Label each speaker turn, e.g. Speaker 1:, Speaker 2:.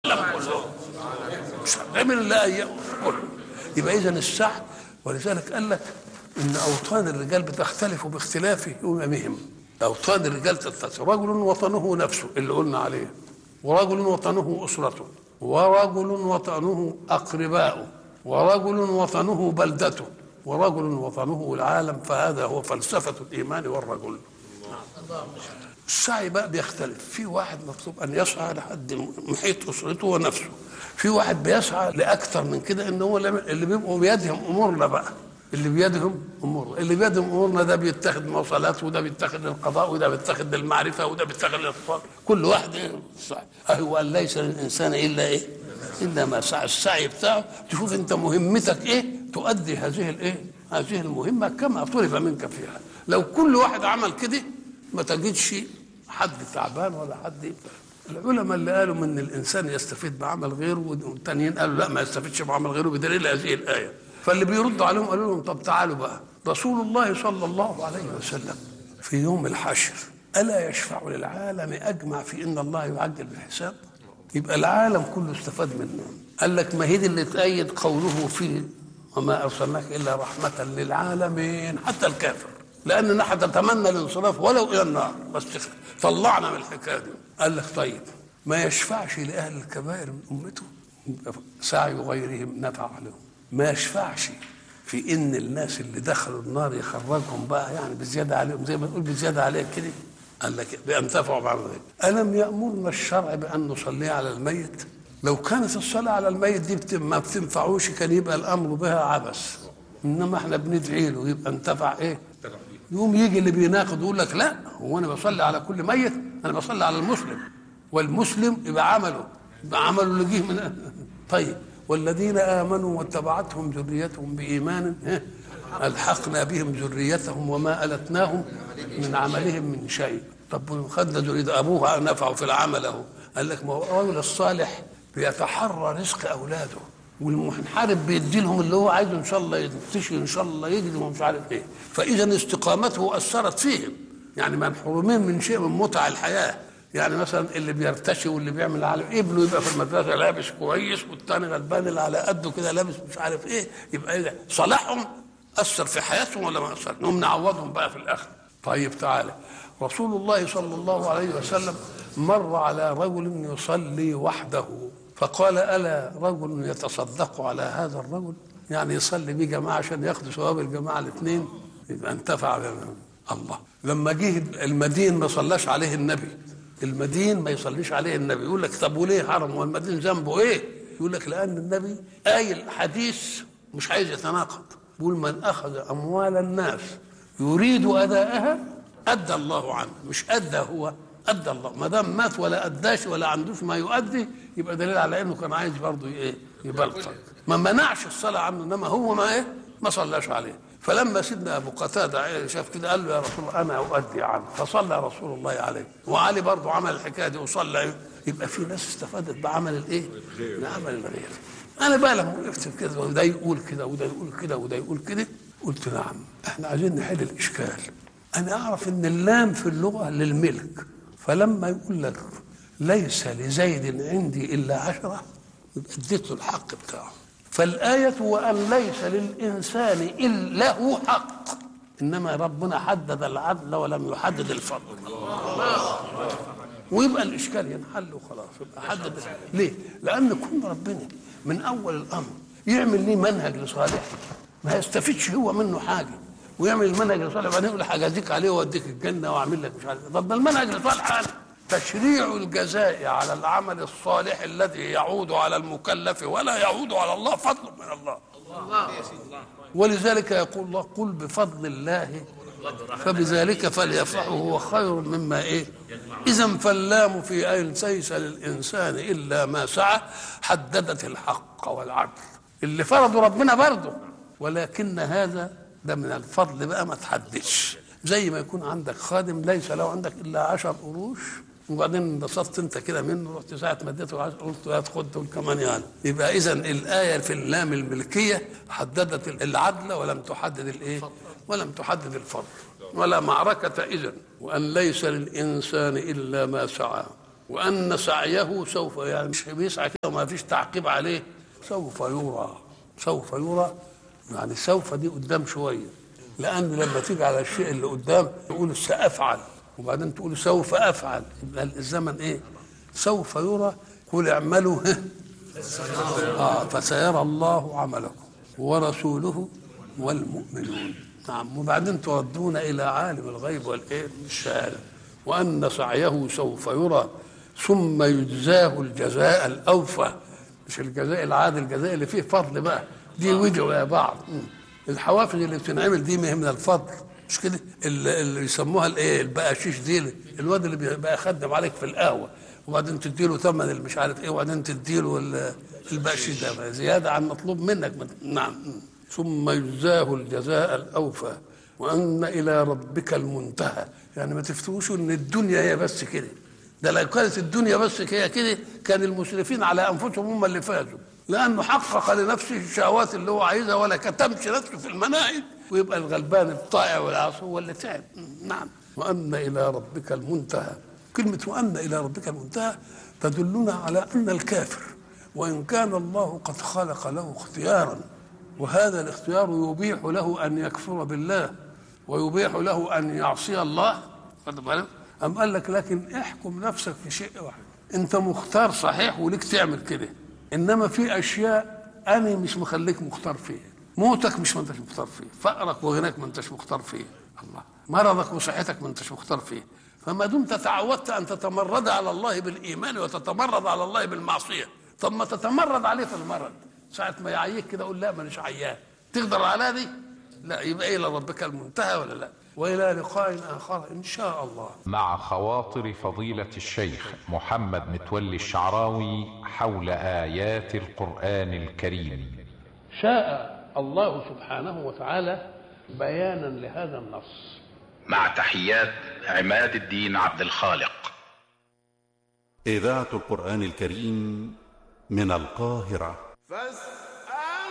Speaker 1: كله مش هتعمل الا ايام كله يبقى اذا السعي ولذلك قال لك ان اوطان الرجال بتختلف باختلاف اممهم اوطان الرجال تختلف رجل وطنه نفسه اللي قلنا عليه ورجل وطنه اسرته ورجل وطنه اقرباؤه ورجل وطنه بلدته ورجل وطنه العالم فهذا هو فلسفه الايمان والرجل السعي بقى بيختلف في واحد مطلوب ان يسعى لحد محيط اسرته ونفسه في واحد بيسعى لاكثر من كده ان هو اللي بيبقوا بيدهم امورنا بقى اللي بيدهم امورنا اللي بيدهم امورنا ده بيتخذ مواصلات وده بيتخذ القضاء وده بيتخذ المعرفه وده بيتخذ الاقتصاد كل واحد إيه؟ سعي هو ليس للانسان الا ايه الا ما سعى السعي بتاعه تشوف انت مهمتك ايه تؤدي هذه الايه هذه المهمه كما طلب منك فيها لو كل واحد عمل كده ما تجدش حد تعبان ولا حد العلماء اللي قالوا من الانسان يستفيد بعمل غيره والتانيين قالوا لا ما يستفيدش بعمل غيره بدليل هذه الايه فاللي بيردوا عليهم قالوا لهم طب تعالوا بقى رسول الله صلى الله عليه وسلم في يوم الحشر الا يشفع للعالم اجمع في ان الله يعجل بالحساب يبقى العالم كله استفاد منه قال لك ما هي دي اللي تأيد قوله فيه وما ارسلناك الا رحمه للعالمين حتى الكافر لاننا هتتمنى الانصراف ولو الى النار بس طلعنا من الحكايه دي قال لك طيب ما يشفعش لاهل الكبائر من امته سعي غيرهم نفع لهم ما يشفعش في ان الناس اللي دخلوا النار يخرجهم بقى يعني بزياده عليهم زي ما تقول بزياده عليهم كده قال لك بان تنفعوا بعض الم يامرنا الشرع بان نصلي على الميت لو كانت الصلاه على الميت دي بت- ما بتنفعوش كان يبقى الامر بها عبث انما احنا بندعي له يبقى انتفع ايه يوم يجي اللي بيناقض يقول لك لا هو انا بصلي على كل ميت انا بصلي على المسلم والمسلم يبقى عمله يبقى عمله اللي جه من طيب والذين امنوا واتبعتهم ذريتهم بايمان ها، الحقنا بهم ذريتهم وما التناهم من عملهم من شيء طب خدنا ذريه ابوها نفعوا في العمل اهو قال لك ما هو الرجل الصالح بيتحرى رزق اولاده والمنحرف بيدي لهم اللي هو عايزه ان شاء الله ينتشي ان شاء الله يجري ومش عارف ايه فاذا استقامته اثرت فيهم يعني منحرومين من شيء من متع الحياه يعني مثلا اللي بيرتشي واللي بيعمل على ابنه يبقى في المدرسه لابس كويس والتاني غلبان اللي على قده كده لابس مش عارف ايه يبقى ايه ده صلاحهم اثر في حياتهم ولا ما اثر؟ نقوم نعوضهم بقى في الاخر طيب تعالى رسول الله صلى الله عليه وسلم مر على رجل يصلي وحده فقال الا رجل يتصدق على هذا الرجل يعني يصلي بيه جماعه عشان ياخدوا ثواب الجماعه الاثنين يبقى انتفع بهم. الله لما جه المدين ما صلاش عليه النبي المدين ما يصليش عليه النبي يقول لك طب وليه حرم والمدين ذنبه ايه يقول لك لان النبي قايل حديث مش عايز يتناقض بيقول من اخذ اموال الناس يريد اداءها ادى الله عنه مش ادى هو ادى الله ما دام مات ولا اداش ولا عندوش ما يؤدي يبقى دليل على انه كان عايز برضه ايه يبلطج ما منعش الصلاه عنه انما هو ما ايه ما صلاش عليه فلما سيدنا ابو قتاده شاف كده قال له يا رسول الله انا اؤدي عنه فصلى رسول الله عليه وعلي برضه عمل الحكايه دي وصلى يبقى في ناس استفادت بعمل الايه؟ بعمل الغير انا بقى لما وقفت كده وده يقول كده وده يقول كده وده يقول كده قلت نعم احنا عايزين نحل الاشكال انا اعرف ان اللام في اللغه للملك فلما يقول لك ليس لزيد عندي الا عشره يبقى اديت له الحق بتاعه فالآية وأن ليس للإنسان إلا له حق إنما ربنا حدد العدل ولم يحدد الفضل ويبقى الإشكال ينحل وخلاص يبقى حدد ليه؟ لأن كل ربنا من أول الأمر يعمل ليه منهج لصالح ما يستفيدش هو منه حاجة ويعمل المنهج لصالح بعدين يقول هجازيك عليه وأوديك الجنة وأعمل لك مش عارف طب ده المنهج لصالح أنا تشريع الجزاء على العمل الصالح الذي يعود على المكلف ولا يعود على الله فضل من الله ولذلك يقول الله قل بفضل الله فبذلك فليفرحوا هو خير مما ايه اذا فاللام في ايه ليس للانسان الا ما سعى حددت الحق والعدل اللي فرضه ربنا برضه ولكن هذا ده من الفضل بقى ما تحددش زي ما يكون عندك خادم ليس له عندك الا عشر قروش وبعدين انبسطت انت كده منه رحت ساعه ما اديته عشر قلت له خد دول كمان يعني يبقى اذا الايه في اللام الملكيه حددت العدل ولم تحدد الايه؟ ولم تحدد الفضل ولا معركه اذا وان ليس للانسان الا ما سعى وأن سعيه سوف يعني مش بيسعى كده وما فيش تعقيب عليه سوف يرى سوف يرى يعني سوف دي قدام شوية لأن لما تيجي على الشيء اللي قدام تقول سأفعل وبعدين تقول سوف أفعل يبقى الزمن إيه سوف يرى قل اعملوا آه فسيرى الله عملكم ورسوله والمؤمنون نعم وبعدين تردون إلى عالم الغيب والإيه الشهادة وأن سعيه سوف يرى ثم يجزاه الجزاء الأوفى مش الجزاء العادي الجزاء اللي فيه فضل بقى دي ودعوا يا بعض الحوافز اللي بتنعمل دي من الفضل مش كده اللي, اللي يسموها الايه البقاشيش دي الواد اللي بيبقى يخدم عليك في القهوه وبعدين تديله ثمن اللي مش عارف ايه وبعدين تديله البقشيش ده زياده عن مطلوب منك نعم ثم يجزاه الجزاء الاوفى وان الى ربك المنتهى يعني ما تفتوش ان الدنيا هي بس كده ده لو كانت الدنيا بس هي كده كان المسرفين على انفسهم هم اللي فازوا لانه حقق لنفسه الشهوات اللي هو عايزها ولا كتمش نفسه في المناهج ويبقى الغلبان الطائع والعاصي هو اللي تعب نعم وان الى ربك المنتهى كلمه وان الى ربك المنتهى تدلنا على ان الكافر وان كان الله قد خلق له اختيارا وهذا الاختيار يبيح له ان يكفر بالله ويبيح له ان يعصي الله خد بالك أم قال لك لكن احكم نفسك في شيء واحد انت مختار صحيح وليك تعمل كده انما في اشياء انا مش مخليك مختار فيها موتك مش ما انتش مختار فيه فقرك وغناك ما انتش مختار فيه الله مرضك وصحتك ما انتش مختار فيه فما دمت تعودت ان تتمرد على الله بالايمان وتتمرد على الله بالمعصيه طب ما تتمرد عليه في المرض ساعه ما يعيك كده قول لا مانيش عيان تقدر على دي لا يبقى الى ربك المنتهى ولا لا والى لقاء اخر ان شاء الله
Speaker 2: مع خواطر فضيلة الشيخ محمد متولي الشعراوي حول آيات القرآن الكريم
Speaker 1: شاء الله سبحانه وتعالى بيانا لهذا النص
Speaker 3: مع تحيات عماد الدين عبد الخالق
Speaker 4: إذاعة القرآن الكريم من القاهرة
Speaker 5: فاستمعوا